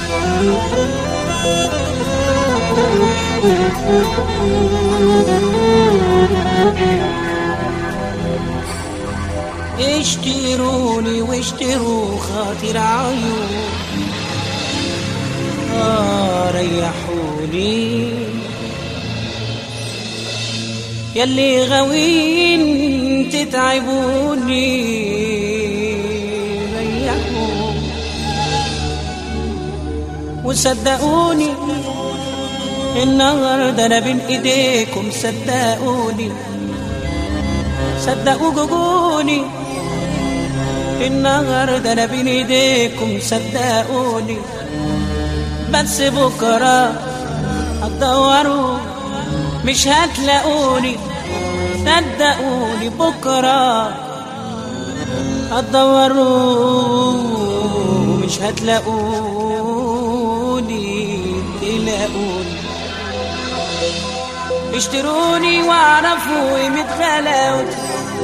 اشتروني واشتروا خاطر عيون آه ريحوني يلي غاوين تتعبوني ريحوني وصدقوني النهارده انا بين ايديكم صدقوني صدقوا جوجوني النهارده انا بين ايديكم صدقوني بس بكره هتدوروا مش هتلاقوني صدقوني بكره هتدوروا مش هتلاقوني تلاقوني اشتروني واعرفوا قيمة غلاوتي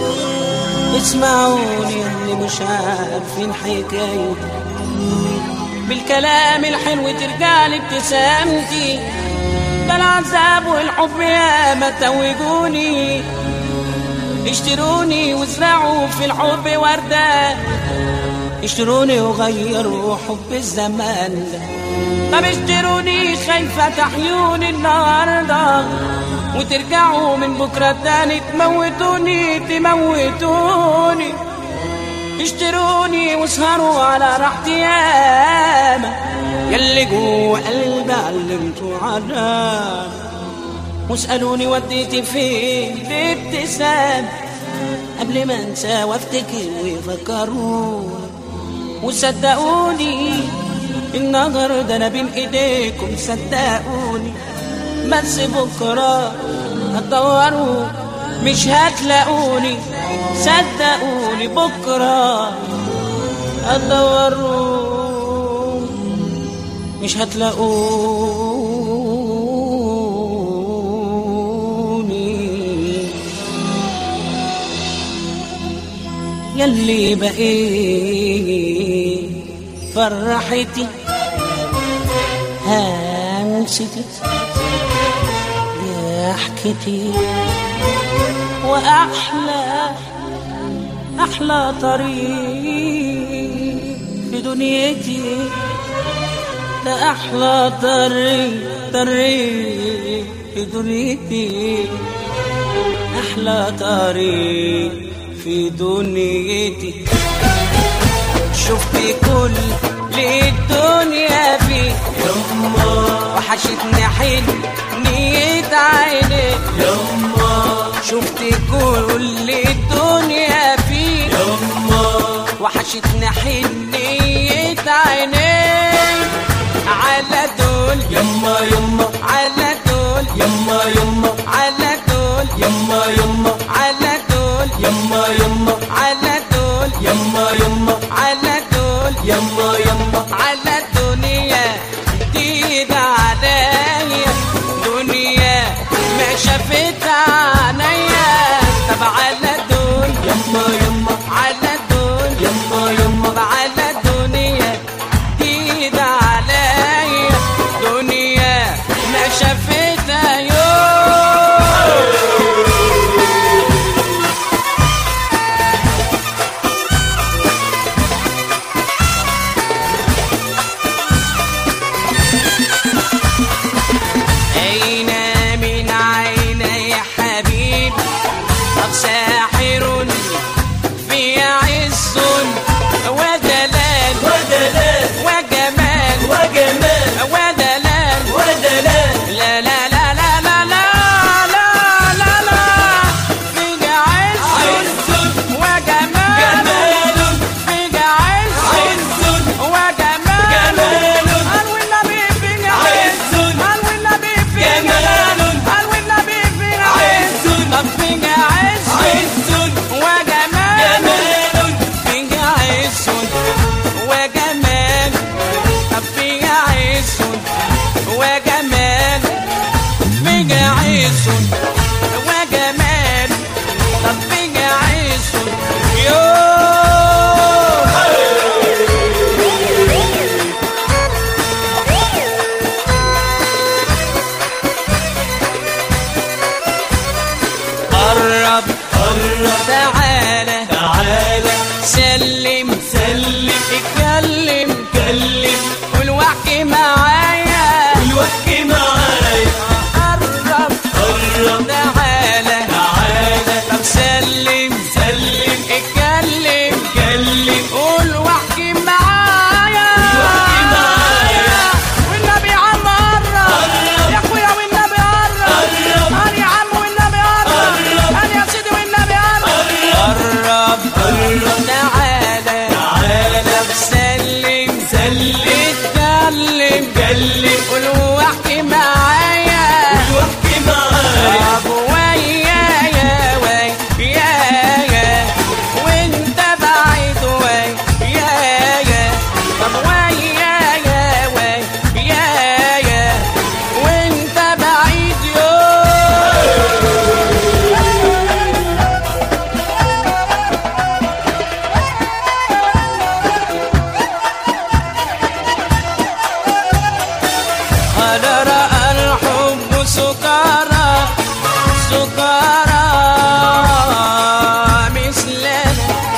اسمعوني اللي مش عارفين حكايتي بالكلام الحلو ترجع لي ابتسامتي ده العذاب والحب يا ما توجوني اشتروني وازرعوا في الحب وردة اشتروني وغيروا حب الزمان ده طب اشتروني خايفة تحيوني النهاردة وترجعوا من بكرة تاني تموتوني تموتوني اشتروني واسهروا على راحتي ياما يلي جوه قلبي علمتوا عذاب واسألوني وديتي فين الابتسام قبل ما انسى وافتكر ويفكروني وصدقوني النهارده انا بين ايديكم صدقوني بس بكره هتدوروا مش هتلاقوني صدقوني بكره هتدوروا مش هتلاقوني يلي بقيت فرحتي همستي ضحكتي وأحلى أحلى طريق في دنيتي ده أحلى طريق طريق في دنيتي أحلى طريق في دنيتي شفت كل الدنيا فيه يما وحشتني حل نية عيني يما شفت كل الدنيا فيه يما وحشتني حنية عيني على دول يما يما على دول يما يما على دول يما يما على دول يما يما على دول يما يما على دول يما يما على الدنيا جديدة عليا دنيا ما شافت عينيا طب على دول يما يما على دول يما يما طب على الدنيا جديدة عليا دنيا ما شافتها يوم أين من عيني حبيب طب ساحر في عز ودلال ودلال وجمال وجمال ودلال ودلال لا لا لا لا لا لا لا لا لا في عز عز وجمال جمال في عز عز وجمال جمال قال والنبي في عز عز قال والنبي في جمال قال والنبي في عز طب في عز عز وجمال جمال في عز وجمال طب في عز وجمال في عز وجمال طب في عز يوم يلي قول واحكي معايا واحكي معايا طب ويايا ويايا وانت بعيد ويايا طب ويايا ويايا وانت بعيد يوم قد رأى الحب سكارى سكارى مثلنا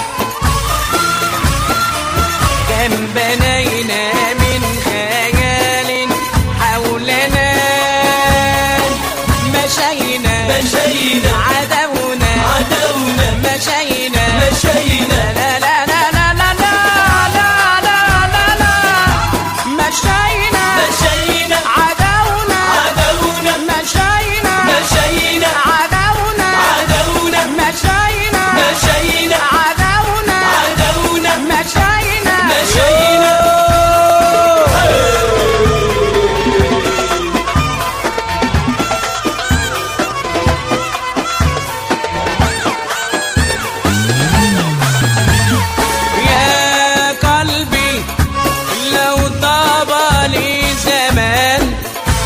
كم بنينا من خيال حولنا مشينا مشينا عدونا عدونا مشينا مشينا لا لا لا لا لا لا لا لا لا لا مشينا مشينا عدونا عدونا مشينا مشينا عدونا عدونا مشينا مشينا عدونا عدونا مشينا مشينا يا قلبي لو طاب لي زمان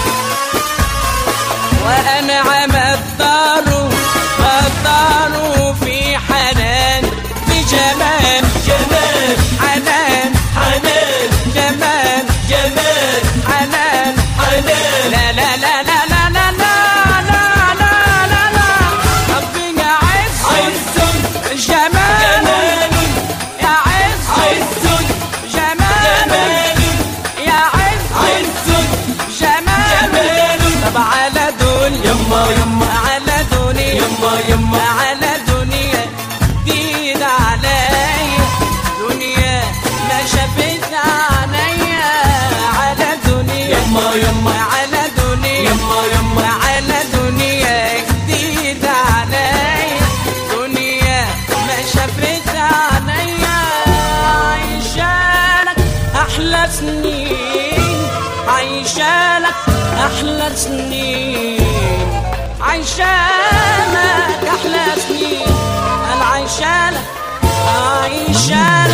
وأنعم الدار الدار في حنان بجمال جمال حنان حنان جمال جمال حنان حنان لا لا لا لا لا لا لا لا لا لا لا ربي عز عز جمال جمال يا عز عز جمال جمال يا عز عز جمال جمال طب على دنيا يما يما على دنيا يما يما على دنيا جديد عليا دنيا ما شافت عينيا على دنيا يما يما على دنيا يما يما على دنيا جديد عليا دنيا ما شافت عينيا عايشالك احلى سنين عايشالك احلى سنين عايشالك احلى سنين انا عايشالك عايشالك